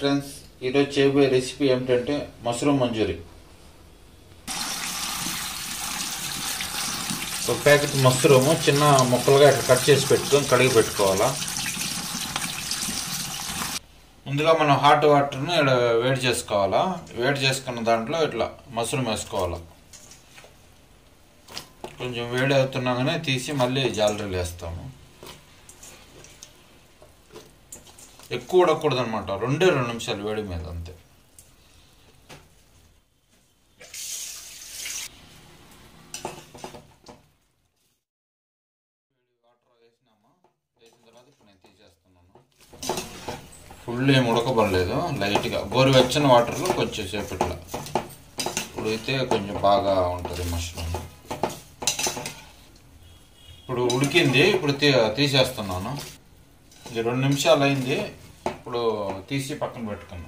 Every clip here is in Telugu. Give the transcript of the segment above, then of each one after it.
ఫ్రెండ్స్ ఈరోజు చేయబోయే రెసిపీ ఏమిటంటే మష్రూమ్ మంజూరి ఒక ప్యాకెట్ మష్రూమ్ చిన్న ముక్కలుగా ఇట్లా కట్ చేసి పెట్టుకొని కడిగి పెట్టుకోవాలా ముందుగా మనం హాట్ వాటర్ని ఇక్కడ వేడి చేసుకోవాలా వేడి చేసుకున్న దాంట్లో ఇట్లా మష్రూమ్ వేసుకోవాలా కొంచెం వేడి అవుతున్నాగానే తీసి మళ్ళీ జాలరీలు వేస్తాము ఎక్కువ ఉడకూడదు అనమాట రెండే రెండు నిమిషాలు వేడి మీద అంతే ఫుల్ ఏం ఉడకబడలేదు లైట్గా గోరువెచ్చని వాటర్లో కొంచెం సేపు ఇట్లా ఉడికితే కొంచెం బాగా ఉంటుంది మష్రూమ్ ఇప్పుడు ఉడికింది ఇప్పుడు తీ తీసేస్తున్నాను ఇది రెండు నిమిషాలు అయింది ఇప్పుడు తీసి పక్కన పెట్టుకున్నాం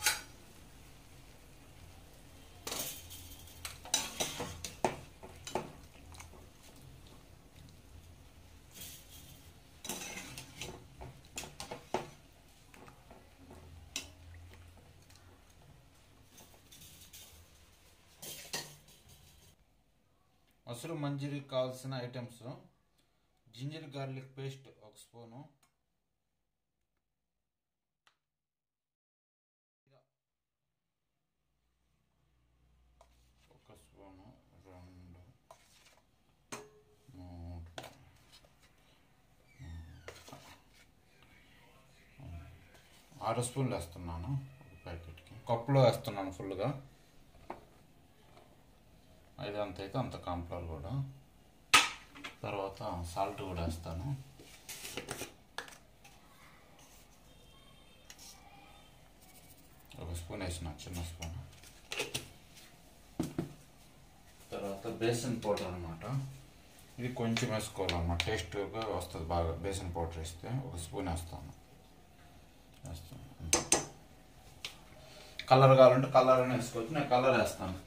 మసూరు మంజీరికి కావాల్సిన ఐటమ్స్ జింజర్ గార్లిక్ పేస్ట్ ఒక స్పూను ఒక స్పూను రెండు మూడు ఆరు స్పూన్లు వేస్తున్నాను ఒక ప్యాకెట్కి కప్పులో వేస్తున్నాను ఫుల్గా ఐదు అంత అయితే అంత కాంప్లార్ కూడా తర్వాత సాల్ట్ కూడా వేస్తాను ఒక స్పూన్ వేసిన చిన్న స్పూన్ తర్వాత బేసన్ పౌడర్ అనమాట ఇది కొంచెం వేసుకోవాలన్నమాట టేస్ట్గా వస్తుంది బాగా బేసన్ పౌడర్ వేస్తే ఒక స్పూన్ వేస్తాను వేస్తాను కలర్ కావాలంటే కలర్ అయినా వేసుకోవచ్చు నేను కలర్ వేస్తాను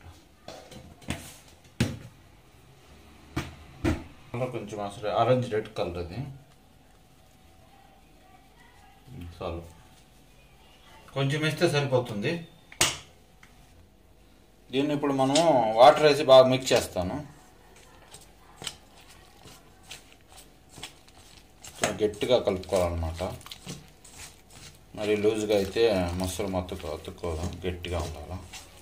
కలర్ కొంచెం అసలు ఆరెంజ్ రెడ్ కలర్ అది చాలు కొంచెం వేస్తే సరిపోతుంది దీన్ని ఇప్పుడు మనం వాటర్ వేసి బాగా మిక్స్ చేస్తాను గట్టిగా కలుపుకోవాలన్నమాట మరి లూజ్గా అయితే మసలు మత్తుకు అతుక్కోదు గట్టిగా ఉండాలి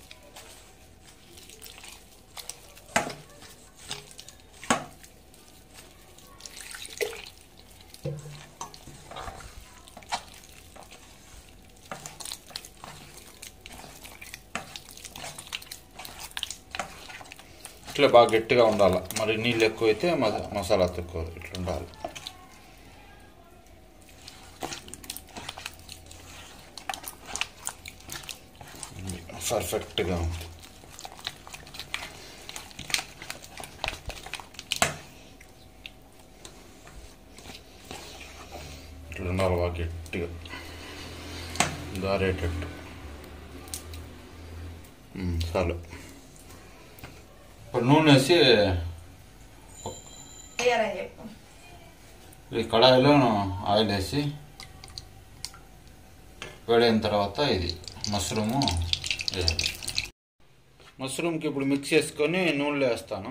ఇట్లా బాగా గట్టిగా ఉండాలి మరి నీళ్ళు ఎక్కువైతే మసాలా తక్కువ ఇట్లా ఉండాలి పర్ఫెక్ట్గా ఉంది ఇట్లా ఉండాలి బాగా గట్టిగా దారేటట్టు చాలు ఇప్పుడు నూనె వేసి వేయాలని చెప్పు ఈ కడాయిలో ఆయిల్ వేసి వేడైన తర్వాత ఇది మష్రూము వేయాలి మష్రూమ్కి ఇప్పుడు మిక్స్ చేసుకొని నూనెలో వేస్తాను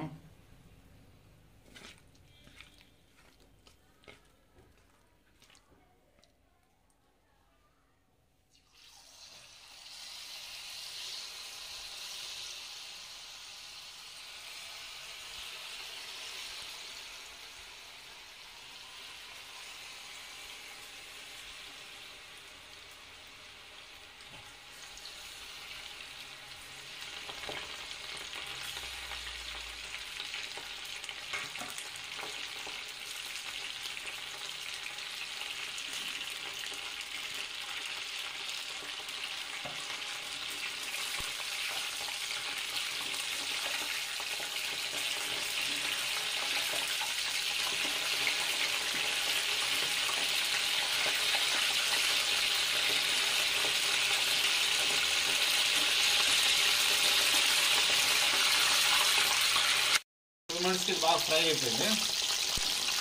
టూ మినిట్స్కి బాగా ఫ్రై అయిపోయింది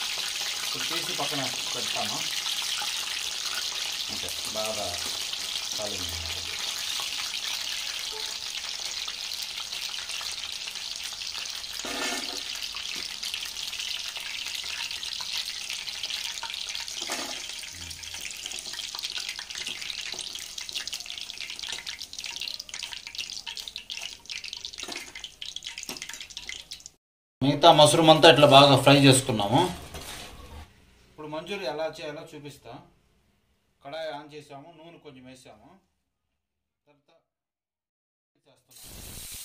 ఇప్పుడు తీసి పక్కన పెడతాను ఓకే బాగా కాలింది మిగతా మష్రూమ్ అంతా ఇట్లా బాగా ఫ్రై చేసుకున్నాము ఇప్పుడు మంచూరి ఎలా చేయాలో చూపిస్తా కడాయి ఆన్ చేసాము నూనె కొంచెం వేసాము తర్వాత చేస్తున్నాము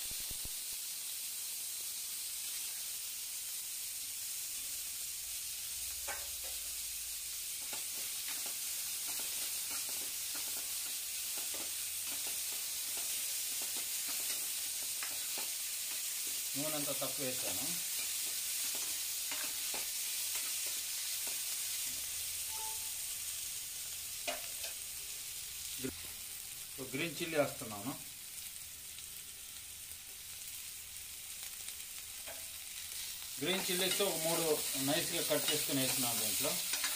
నూనె అంతా తక్కువ వేసాను ఇప్పుడు గ్రీన్ చిల్లీ వేస్తున్నాను గ్రీన్ చిల్లీస్ ఒక మూడు నైస్గా కట్ చేసుకుని వేసినాను దీంట్లో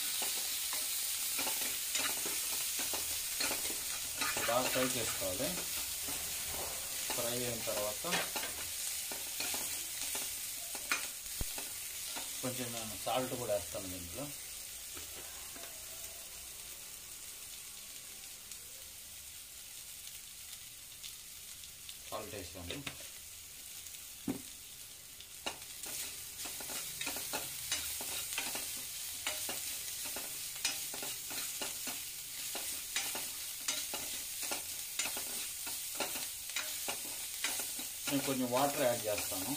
బాగా ఫ్రై చేసుకోవాలి ఫ్రై అయిన తర్వాత కొంచెం నేను సాల్ట్ కూడా వేస్తాను దీంట్లో సాల్ట్ వేసాను నేను కొంచెం వాటర్ యాడ్ చేస్తాను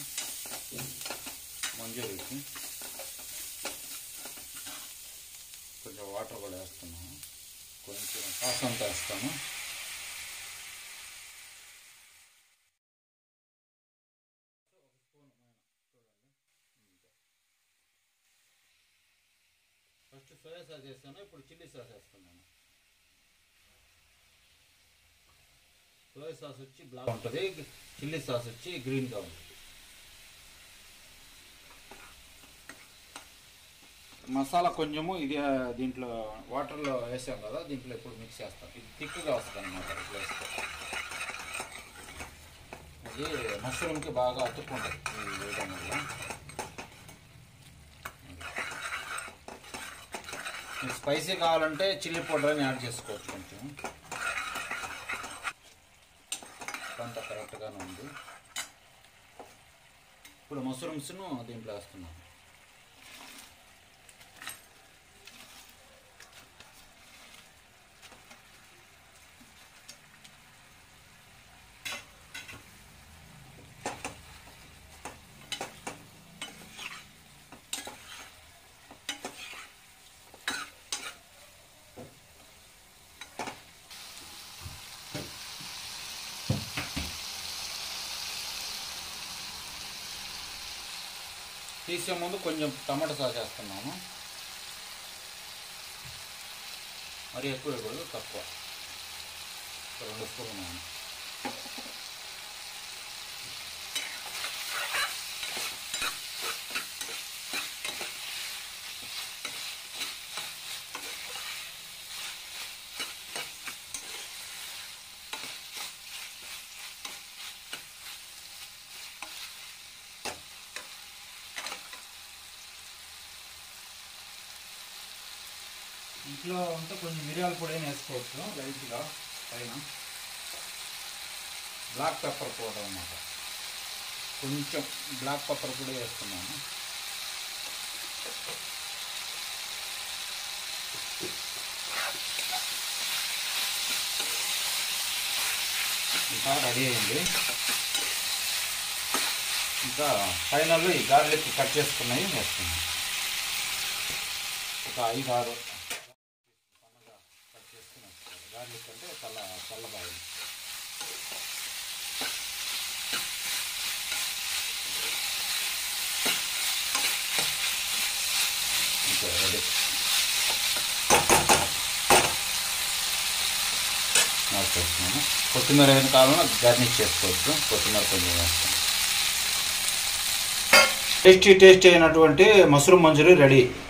మంజూరికి కొంచెం వాటర్ కూడా వేస్తున్నాను కొంచెం సాస్ అంతా వేస్తాను ఫస్ట్ సోయా సాస్ వేస్తాను ఇప్పుడు చిల్లీ సాస్ వేస్తున్నాను సోయా సాస్ వచ్చి బ్లాక్ ఉంటుంది చిల్లీ సాస్ వచ్చి గ్రీన్గా ఉంటుంది మసాలా కొంచెము ఇది ఆ, దీంట్లో వాటర్లో వేసాం కదా దీంట్లో ఇప్పుడు మిక్స్ చేస్తాం ఇది థిక్గా వస్తుంది అనమాట ఇట్లా వేస్తే ఇది మష్రూమ్కి బాగా అతుక్కుంటుంది ఇది వేయడం వల్ల మీకు స్పైసీ కావాలంటే చిల్లీ పౌడర్ అని యాడ్ చేసుకోవచ్చు కొంచెం అంత కరెక్ట్గానే ఉంది ఇప్పుడు మష్రూమ్స్ను దీంట్లో వేస్తున్నాను తీసే ముందు కొంచెం టమాటా సాస్ వేస్తున్నాము మరి ఎక్కువ వేయకూడదు తక్కువ ఒక రెండు స్పూన్లు ఉన్నాను ఇంట్లో ఉంటే కొంచెం మిరియాల పొడి అయినా వేసుకోవచ్చు లైట్గా పైన బ్లాక్ పెప్పర్ పౌడర్ అన్నమాట కొంచెం బ్లాక్ పెప్పర్ కూడా వేస్తున్నాను ఇంకా రెడీ అయింది ఇంకా ఫైనల్ ఈ గార్లిక్ కట్ చేసుకున్నవి వేస్తున్నాను ఒక ఐదు ఆరు సన్నగా కట్ చేసుకుని వేసుకోవాలి గార్లిక్ అంటే చల్ల చల్లబాయి ఇంకా రెడీ మార్చేస్తున్నాను కొత్తిమీర ఏదైనా కావాలన్నా గార్నిష్ చేసుకోవచ్చు కొత్తిమీర కొంచెం వేస్తాను టేస్టీ టేస్టీ అయినటువంటి మష్రూమ్ మంచూరి రెడీ